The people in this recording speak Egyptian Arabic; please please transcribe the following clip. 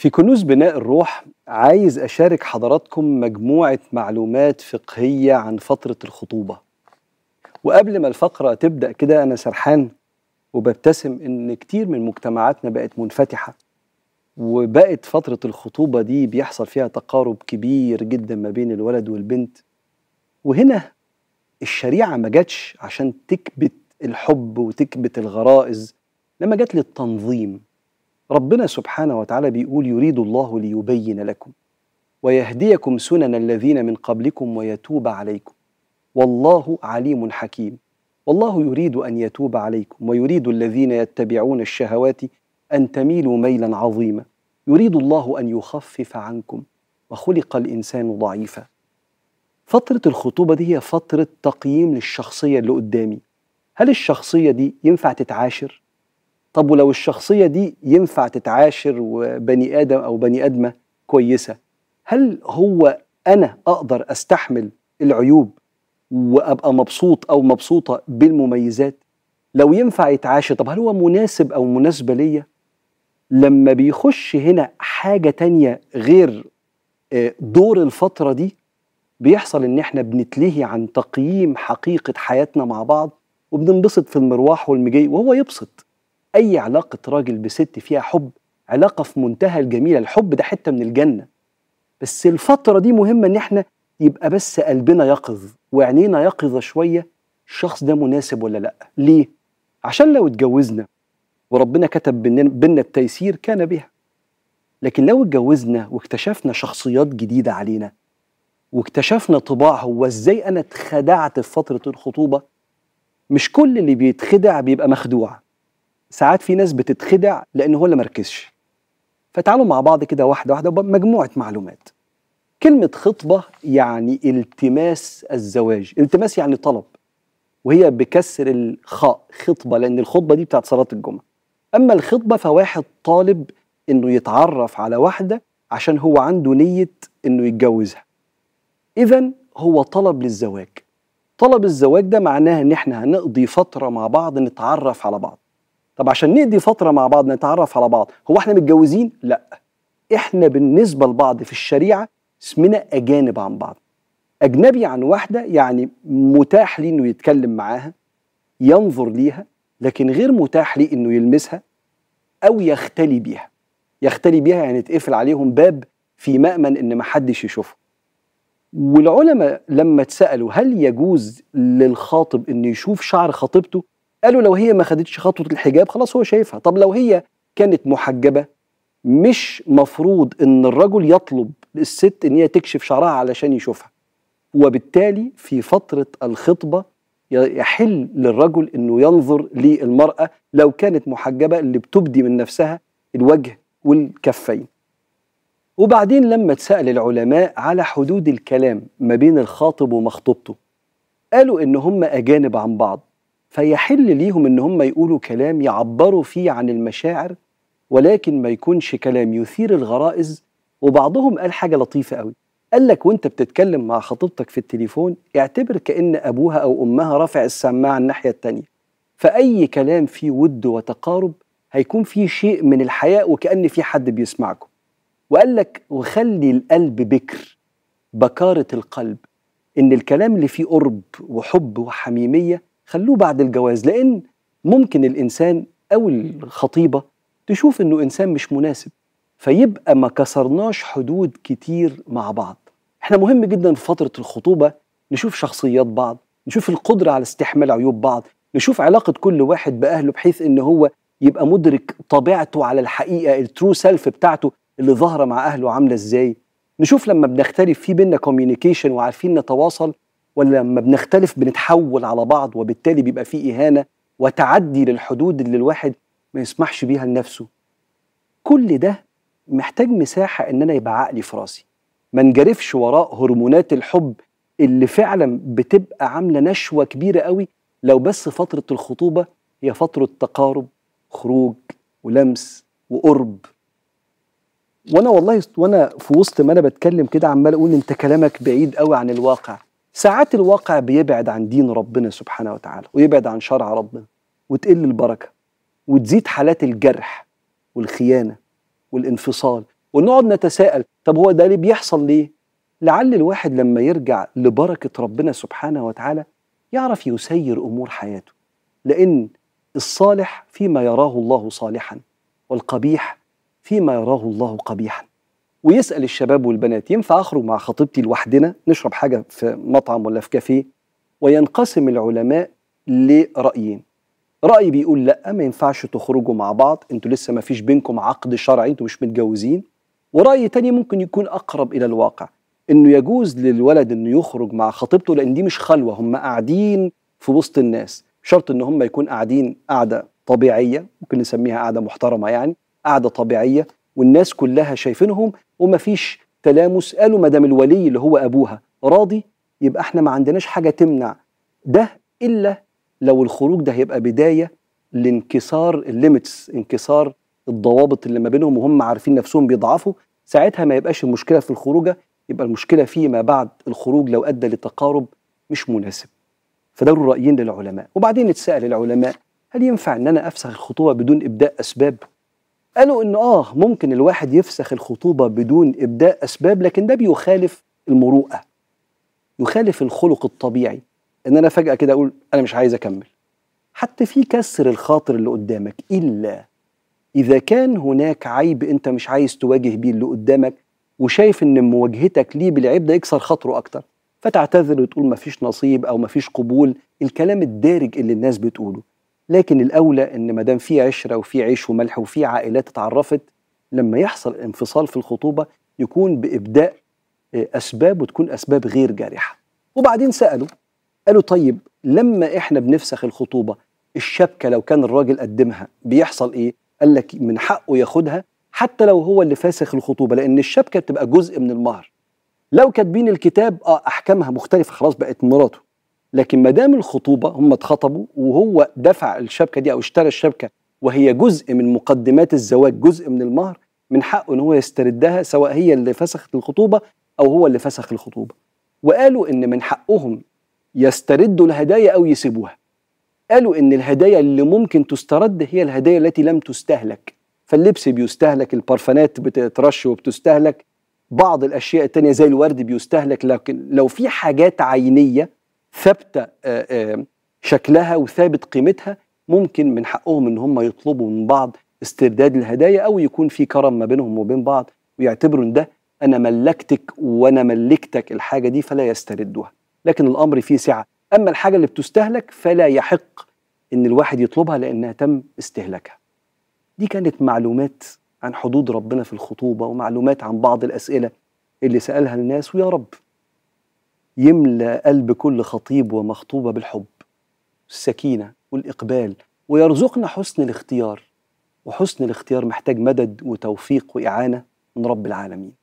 في كنوز بناء الروح عايز أشارك حضراتكم مجموعة معلومات فقهية عن فترة الخطوبة وقبل ما الفقرة تبدأ كده أنا سرحان وببتسم إن كتير من مجتمعاتنا بقت منفتحة وبقت فترة الخطوبة دي بيحصل فيها تقارب كبير جدا ما بين الولد والبنت وهنا الشريعة ما جاتش عشان تكبت الحب وتكبت الغرائز لما جت للتنظيم ربنا سبحانه وتعالى بيقول يريد الله ليبين لكم ويهديكم سنن الذين من قبلكم ويتوب عليكم والله عليم حكيم والله يريد ان يتوب عليكم ويريد الذين يتبعون الشهوات ان تميلوا ميلا عظيما يريد الله ان يخفف عنكم وخلق الانسان ضعيفا فتره الخطوبه دي هي فتره تقييم للشخصيه اللي قدامي هل الشخصيه دي ينفع تتعاشر طب ولو الشخصيه دي ينفع تتعاشر وبني ادم او بني ادمه كويسه هل هو انا اقدر استحمل العيوب وابقى مبسوط او مبسوطه بالمميزات لو ينفع يتعاشر طب هل هو مناسب او مناسبه ليا لما بيخش هنا حاجه تانية غير آه، دور الفتره دي بيحصل ان احنا بنتلهي عن تقييم حقيقه حياتنا مع بعض وبننبسط في المروح والمجي وهو يبسط اي علاقه راجل بست فيها حب علاقه في منتهى الجميله الحب ده حته من الجنه بس الفتره دي مهمه ان احنا يبقى بس قلبنا يقظ وعينينا يقظه شويه الشخص ده مناسب ولا لا ليه عشان لو اتجوزنا وربنا كتب بينا التيسير كان بها لكن لو اتجوزنا واكتشفنا شخصيات جديده علينا واكتشفنا طباع هو ازاي انا اتخدعت في فتره الخطوبه مش كل اللي بيتخدع بيبقى مخدوع ساعات في ناس بتتخدع لان هو اللي مركزش فتعالوا مع بعض كده واحده واحده مجموعه معلومات كلمه خطبه يعني التماس الزواج التماس يعني طلب وهي بكسر الخاء خطبه لان الخطبه دي بتاعت صلاه الجمعه اما الخطبه فواحد طالب انه يتعرف على واحده عشان هو عنده نيه انه يتجوزها اذا هو طلب للزواج طلب الزواج ده معناه ان احنا هنقضي فتره مع بعض نتعرف على بعض طب عشان نقضي فتره مع بعض نتعرف على بعض هو احنا متجوزين لا احنا بالنسبه لبعض في الشريعه اسمنا اجانب عن بعض اجنبي عن واحده يعني متاح لي انه يتكلم معاها ينظر ليها لكن غير متاح لي انه يلمسها او يختلي بيها يختلي بيها يعني تقفل عليهم باب في مأمن ان محدش يشوفه والعلماء لما اتسالوا هل يجوز للخاطب انه يشوف شعر خطيبته قالوا لو هي ما خدتش خطوه الحجاب خلاص هو شايفها طب لو هي كانت محجبه مش مفروض ان الرجل يطلب الست ان هي تكشف شعرها علشان يشوفها وبالتالي في فتره الخطبه يحل للرجل انه ينظر للمراه لو كانت محجبه اللي بتبدي من نفسها الوجه والكفين وبعدين لما اتسال العلماء على حدود الكلام ما بين الخاطب ومخطوبته قالوا ان هم اجانب عن بعض فيحل ليهم ان هم يقولوا كلام يعبروا فيه عن المشاعر ولكن ما يكونش كلام يثير الغرائز وبعضهم قال حاجه لطيفه قوي قال لك وانت بتتكلم مع خطيبتك في التليفون اعتبر كان ابوها او امها رافع السماعه الناحيه التانيه فاي كلام فيه ود وتقارب هيكون فيه شيء من الحياء وكان في حد بيسمعكم وقال لك وخلي القلب بكر بكاره القلب ان الكلام اللي فيه قرب وحب وحميميه خلوه بعد الجواز لان ممكن الانسان او الخطيبه تشوف انه انسان مش مناسب فيبقى ما كسرناش حدود كتير مع بعض احنا مهم جدا في فتره الخطوبه نشوف شخصيات بعض نشوف القدره على استحمال عيوب بعض نشوف علاقه كل واحد باهله بحيث ان هو يبقى مدرك طبيعته على الحقيقه الترو سيلف بتاعته اللي ظاهره مع اهله عامله ازاي نشوف لما بنختلف في بينا كوميونيكيشن وعارفين نتواصل ولا لما بنختلف بنتحول على بعض وبالتالي بيبقى في إهانة وتعدي للحدود اللي الواحد ما يسمحش بيها لنفسه كل ده محتاج مساحة إن أنا يبقى عقلي في راسي ما نجرفش وراء هرمونات الحب اللي فعلا بتبقى عاملة نشوة كبيرة قوي لو بس فترة الخطوبة هي فترة تقارب خروج ولمس وقرب وانا والله وانا في وسط ما انا بتكلم كده عمال اقول انت كلامك بعيد قوي عن الواقع ساعات الواقع بيبعد عن دين ربنا سبحانه وتعالى ويبعد عن شرع ربنا وتقل البركه وتزيد حالات الجرح والخيانه والانفصال ونقعد نتساءل طب هو ده ليه بيحصل ليه لعل الواحد لما يرجع لبركه ربنا سبحانه وتعالى يعرف يسير امور حياته لان الصالح فيما يراه الله صالحا والقبيح فيما يراه الله قبيحا ويسال الشباب والبنات ينفع اخرج مع خطيبتي لوحدنا نشرب حاجه في مطعم ولا في كافيه وينقسم العلماء لرايين راي بيقول لا ما ينفعش تخرجوا مع بعض انتوا لسه ما فيش بينكم عقد شرعي انتوا مش متجوزين وراي تاني ممكن يكون اقرب الى الواقع انه يجوز للولد انه يخرج مع خطيبته لان دي مش خلوه هم قاعدين في وسط الناس شرط ان هم يكون قاعدين قاعده طبيعيه ممكن نسميها قاعده محترمه يعني قاعده طبيعيه والناس كلها شايفينهم ومفيش تلامس قالوا ما دام الولي اللي هو ابوها راضي يبقى احنا ما عندناش حاجه تمنع ده الا لو الخروج ده هيبقى بدايه لانكسار الليميتس انكسار الضوابط اللي ما بينهم وهم عارفين نفسهم بيضعفوا ساعتها ما يبقاش المشكله في الخروجه يبقى المشكله فيما بعد الخروج لو ادى لتقارب مش مناسب فده الرايين للعلماء وبعدين اتسال العلماء هل ينفع ان انا افسخ الخطوبه بدون ابداء اسباب قالوا ان اه ممكن الواحد يفسخ الخطوبه بدون ابداء اسباب لكن ده بيخالف المروءه يخالف الخلق الطبيعي ان انا فجاه كده اقول انا مش عايز اكمل حتى في كسر الخاطر اللي قدامك الا اذا كان هناك عيب انت مش عايز تواجه بيه اللي قدامك وشايف ان مواجهتك ليه بالعيب ده يكسر خاطره اكتر فتعتذر وتقول مفيش نصيب او مفيش قبول الكلام الدارج اللي الناس بتقوله لكن الاولى ان ما دام في عشره وفي عيش وملح وفي عائلات اتعرفت لما يحصل انفصال في الخطوبه يكون بابداء اسباب وتكون اسباب غير جارحه وبعدين سالوا قالوا طيب لما احنا بنفسخ الخطوبه الشبكه لو كان الراجل قدمها بيحصل ايه قال لك من حقه ياخدها حتى لو هو اللي فاسخ الخطوبه لان الشبكه بتبقى جزء من المهر لو كاتبين الكتاب اه احكامها مختلفه خلاص بقت مراته لكن ما دام الخطوبه هم اتخطبوا وهو دفع الشبكه دي او اشترى الشبكه وهي جزء من مقدمات الزواج جزء من المهر من حقه ان هو يستردها سواء هي اللي فسخت الخطوبه او هو اللي فسخ الخطوبه وقالوا ان من حقهم يستردوا الهدايا او يسيبوها قالوا ان الهدايا اللي ممكن تسترد هي الهدايا التي لم تستهلك فاللبس بيستهلك البارفانات بتترش وبتستهلك بعض الاشياء التانية زي الورد بيستهلك لكن لو في حاجات عينيه ثابته شكلها وثابت قيمتها ممكن من حقهم ان هم يطلبوا من بعض استرداد الهدايا او يكون في كرم ما بينهم وبين بعض ويعتبروا ان ده انا ملكتك وانا ملكتك الحاجه دي فلا يستردوها لكن الامر فيه سعه اما الحاجه اللي بتستهلك فلا يحق ان الواحد يطلبها لانها تم استهلاكها دي كانت معلومات عن حدود ربنا في الخطوبه ومعلومات عن بعض الاسئله اللي سالها الناس ويا رب يملى قلب كل خطيب ومخطوبه بالحب السكينه والاقبال ويرزقنا حسن الاختيار وحسن الاختيار محتاج مدد وتوفيق واعانه من رب العالمين